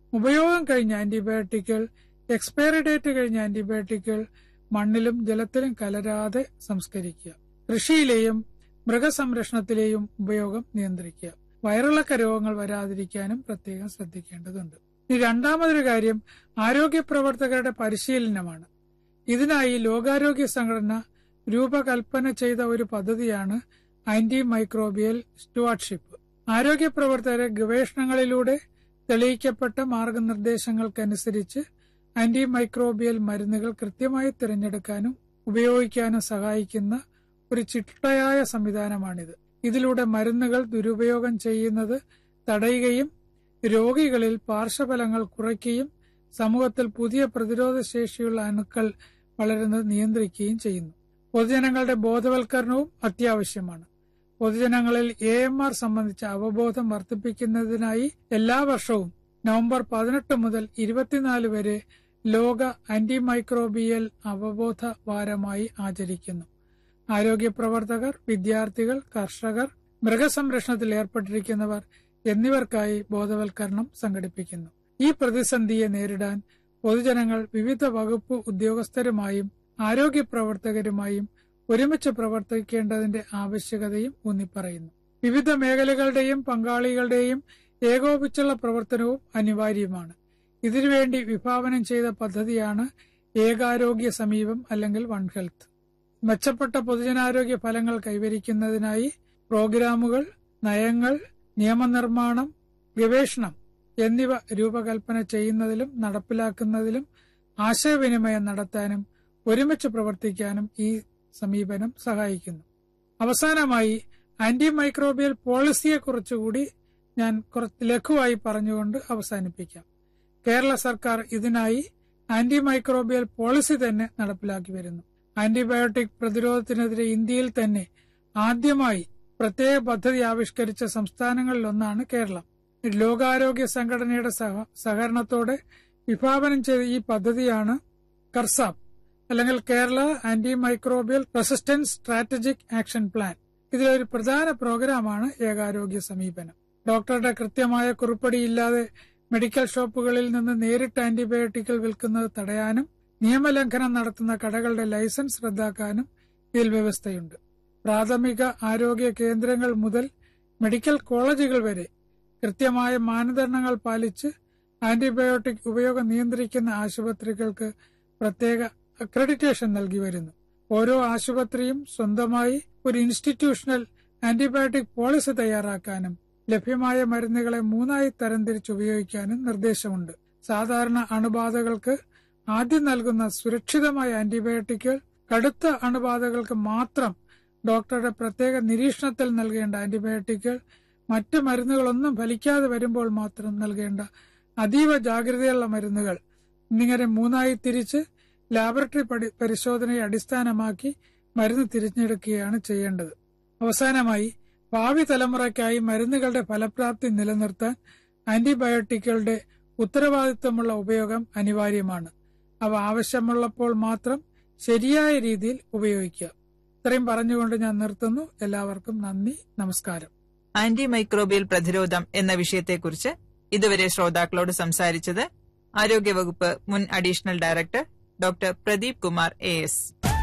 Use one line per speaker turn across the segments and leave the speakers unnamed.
ഉപയോഗം കഴിഞ്ഞ ആന്റിബയോട്ടിക്കുകൾ expiry date കഴിഞ്ഞ ആന്റിബയോട്ടിക്കുകൾ മണ്ണിലും ജലത്തിലും കലരാതെ സംസ്കരിക്കുക കൃഷിയിലെയും മൃഗസംരക്ഷണത്തിലെയും ഉപയോഗം നിയന്ത്രിക്കുക വയറിളക്ക രോഗങ്ങൾ വരാതിരിക്കാനും പ്രത്യേകം ശ്രദ്ധിക്കേണ്ടതുണ്ട് ഇനി രണ്ടാമതൊരു കാര്യം ആരോഗ്യ പ്രവർത്തകരുടെ പരിശീലനമാണ് ഇതിനായി ലോകാരോഗ്യ സംഘടന രൂപകൽപ്പന ചെയ്ത ഒരു പദ്ധതിയാണ് ആന്റി മൈക്രോബിയൽ സ്റ്റുവാർഡ്ഷിപ്പ് ആരോഗ്യ പ്രവർത്തകരെ ഗവേഷണങ്ങളിലൂടെ തെളിയിക്കപ്പെട്ട മാർഗനിർദ്ദേശങ്ങൾക്കനുസരിച്ച് ആന്റി മൈക്രോബിയൽ മരുന്നുകൾ കൃത്യമായി തിരഞ്ഞെടുക്കാനും ഉപയോഗിക്കാനും സഹായിക്കുന്ന ഒരു ചിട്ടയായ സംവിധാനമാണിത് ഇതിലൂടെ മരുന്നുകൾ ദുരുപയോഗം ചെയ്യുന്നത് തടയുകയും രോഗികളിൽ പാർശ്വഫലങ്ങൾ കുറയ്ക്കുകയും സമൂഹത്തിൽ പുതിയ പ്രതിരോധ ശേഷിയുള്ള അണുക്കൾ വളരുന്നത് നിയന്ത്രിക്കുകയും ചെയ്യുന്നു പൊതുജനങ്ങളുടെ ബോധവൽക്കരണവും അത്യാവശ്യമാണ് പൊതുജനങ്ങളിൽ എ എം ആർ സംബന്ധിച്ച അവബോധം വർദ്ധിപ്പിക്കുന്നതിനായി എല്ലാ വർഷവും നവംബർ പതിനെട്ട് മുതൽ ഇരുപത്തിനാല് വരെ ലോക ആന്റിമൈക്രോബിയൽ അവബോധ വാരമായി ആചരിക്കുന്നു ആരോഗ്യ പ്രവർത്തകർ വിദ്യാർത്ഥികൾ കർഷകർ മൃഗസംരക്ഷണത്തിൽ ഏർപ്പെട്ടിരിക്കുന്നവർ എന്നിവർക്കായി ബോധവൽക്കരണം സംഘടിപ്പിക്കുന്നു ഈ പ്രതിസന്ധിയെ നേരിടാൻ പൊതുജനങ്ങൾ വിവിധ വകുപ്പ് ഉദ്യോഗസ്ഥരുമായും ആരോഗ്യ പ്രവർത്തകരുമായും ഒരുമിച്ച് പ്രവർത്തിക്കേണ്ടതിന്റെ ആവശ്യകതയും ഊന്നിപ്പറയുന്നു വിവിധ മേഖലകളുടെയും പങ്കാളികളുടെയും ഏകോപിച്ചുള്ള പ്രവർത്തനവും അനിവാര്യമാണ് ഇതിനുവേണ്ടി വിഭാവനം ചെയ്ത പദ്ധതിയാണ് ഏകാരോഗ്യ സമീപം അല്ലെങ്കിൽ വൺ ഹെൽത്ത് മെച്ചപ്പെട്ട പൊതുജനാരോഗ്യ ഫലങ്ങൾ കൈവരിക്കുന്നതിനായി പ്രോഗ്രാമുകൾ നയങ്ങൾ നിയമനിർമ്മാണം ഗവേഷണം എന്നിവ രൂപകൽപ്പന ചെയ്യുന്നതിലും നടപ്പിലാക്കുന്നതിലും ആശയവിനിമയം നടത്താനും ഒരുമിച്ച് പ്രവർത്തിക്കാനും ഈ സമീപനം സഹായിക്കുന്നു അവസാനമായി ആന്റി മൈക്രോബിയൽ പോളിസിയെക്കുറിച്ചുകൂടി ഞാൻ കുറച്ച് ലഘുവായി പറഞ്ഞുകൊണ്ട് അവസാനിപ്പിക്കാം കേരള സർക്കാർ ഇതിനായി ആന്റി മൈക്രോബിയൽ പോളിസി തന്നെ നടപ്പിലാക്കി വരുന്നു ആന്റിബയോട്ടിക് പ്രതിരോധത്തിനെതിരെ ഇന്ത്യയിൽ തന്നെ ആദ്യമായി പ്രത്യേക പദ്ധതി ആവിഷ്കരിച്ച സംസ്ഥാനങ്ങളിലൊന്നാണ് കേരളം ലോകാരോഗ്യ സംഘടനയുടെ സഹ- സഹകരണത്തോടെ വിഭാവനം ചെയ്ത ഈ പദ്ധതിയാണ് കർസാപ്പ് അല്ലെങ്കിൽ Kerala anti microbial resistance strategic action plan ഇതിലൊരു പ്രധാന പ്രോഗ്രാമാണ് ഏകാരോഗ്യ സമീപനം ഡോക്ടറുടെ കൃത്യമായ കുറിപ്പടിയില്ലാതെ മെഡിക്കൽ ഷോപ്പുകളിൽ നിന്ന് നേരിട്ട് ആന്റിബയോട്ടിക്കുകൾ വിൽക്കുന്നത് തടയാനും നിയമലംഘനം നടത്തുന്ന കടകളുടെ ലൈസൻസ് റദ്ദാക്കാനും ഇതിൽ വ്യവസ്ഥയുണ്ട് പ്രാഥമിക ആരോഗ്യ കേന്ദ്രങ്ങൾ മുതൽ മെഡിക്കൽ കോളേജുകൾ വരെ കൃത്യമായ മാനദണ്ഡങ്ങൾ പാലിച്ച് ആന്റിബയോട്ടിക് ഉപയോഗം നിയന്ത്രിക്കുന്ന ആശുപത്രികൾക്ക് പ്രത്യേക അക്രഡിറ്റേഷൻ നൽകി വരുന്നു ഓരോ ആശുപത്രിയും സ്വന്തമായി ഒരു ഇൻസ്റ്റിറ്റ്യൂഷണൽ ആന്റിബയോട്ടിക് പോളിസി തയ്യാറാക്കാനും ലഭ്യമായ മരുന്നുകളെ മൂന്നായി തരംതിരിച്ച് ഉപയോഗിക്കാനും നിർദ്ദേശമുണ്ട് സാധാരണ അണുബാധകൾക്ക് ആദ്യം നൽകുന്ന സുരക്ഷിതമായ ആന്റിബയോട്ടിക്കുകൾ കടുത്ത അണുബാധകൾക്ക് മാത്രം ഡോക്ടറുടെ പ്രത്യേക നിരീക്ഷണത്തിൽ നൽകേണ്ട ആന്റിബയോട്ടിക്കുകൾ മറ്റ് മരുന്നുകളൊന്നും ഫലിക്കാതെ വരുമ്പോൾ മാത്രം നൽകേണ്ട അതീവ ജാഗ്രതയുള്ള മരുന്നുകൾ എന്നിങ്ങനെ മൂന്നായി തിരിച്ച് ലാബറട്ടറി പടി- പരിശോധനയെ അടിസ്ഥാനമാക്കി മരുന്ന് തിരഞ്ഞെടുക്കുകയാണ് ചെയ്യേണ്ടത് അവസാനമായി ഭാവി തലമുറയ്ക്കായി മരുന്നുകളുടെ ഫലപ്രാപ്തി നിലനിർത്താൻ ആന്റിബയോട്ടിക്കുകളുടെ ഉത്തരവാദിത്തമുള്ള ഉപയോഗം അനിവാര്യമാണ് അവ ആവശ്യമുള്ളപ്പോൾ മാത്രം ശരിയായ രീതിയിൽ ഉപയോഗിക്കുക ഇത്രയും പറഞ്ഞുകൊണ്ട് ഞാൻ നിർത്തുന്നു എല്ലാവർക്കും നന്ദി നമസ്കാരം
ആന്റി മൈക്രോബിയൽ പ്രതിരോധം എന്ന വിഷയത്തെക്കുറിച്ച് ഇതുവരെ ശ്രോതാക്കളോട് സംസാരിച്ചത് ആരോഗ്യവകുപ്പ് മുൻ additional director doctor Pradeep Kumar A S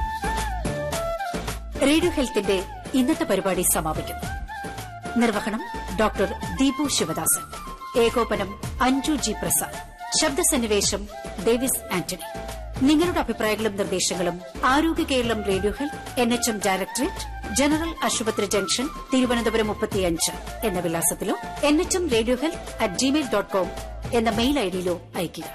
radio ഹെൽത്തിന്റെ ഇന്നത്തെ പരിപാടി സമാപിക്കുന്നു നിർവഹണം ഡോക്ടർ ദീപു ശിവദാസൻ ഏകോപനം അഞ്ജു ജി പ്രസാദ് ശബ്ദസന്നിവേശം ഡേവിസ് ആന്റണി നിങ്ങളുടെ അഭിപ്രായങ്ങളും നിർദ്ദേശങ്ങളും Arogya Keralam radio health N H M directorate general ആശുപത്രി ജംഗ്ഷൻ തിരുവനന്തപുരം മുപ്പത്തിയഞ്ച് എന്ന വിലാസത്തിലോ N H M radio health at Gmail dot com എന്ന മെയിൽ ഐഡിയിലോ അയയ്ക്കുക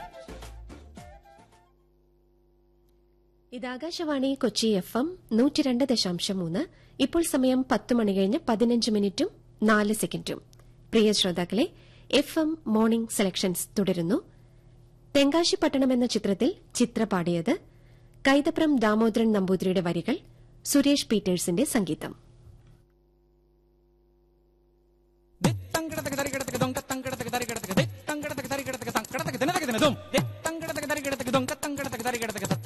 ഇത് ആകാശവാണി കൊച്ചി എഫ് എം നൂറ്റി രണ്ട് ദശാംശം മൂന്ന് ഇപ്പോൾ സമയം പത്ത് മണി കഴിഞ്ഞ് പതിനഞ്ച് മിനിറ്റും നാല് സെക്കൻഡും പ്രിയ ശ്രോതാക്കളെ എഫ് എം മോർണിംഗ് സെലക്ഷൻസ് തുടരുന്നു തെങ്കാശിപ്പട്ടണം എന്ന ചിത്രത്തിൽ ചിത്ര പാടിയത് കൈതപ്രം ദാമോദരൻ നമ്പൂതിരിയുടെ വരികൾ സുരേഷ് പീറ്റേഴ്സിന്റെ സംഗീതം
തങ്കടതക തരികിടതക ദൊങ്ക തങ്കടതക തരികിടതക ദേ തങ്കടതക തരികിടതക തങ്കടതക ദിനതക ദിനതും ദേ തങ്കടതക തരികിടതക ദൊങ്ക തങ്കടതക തരികിടതക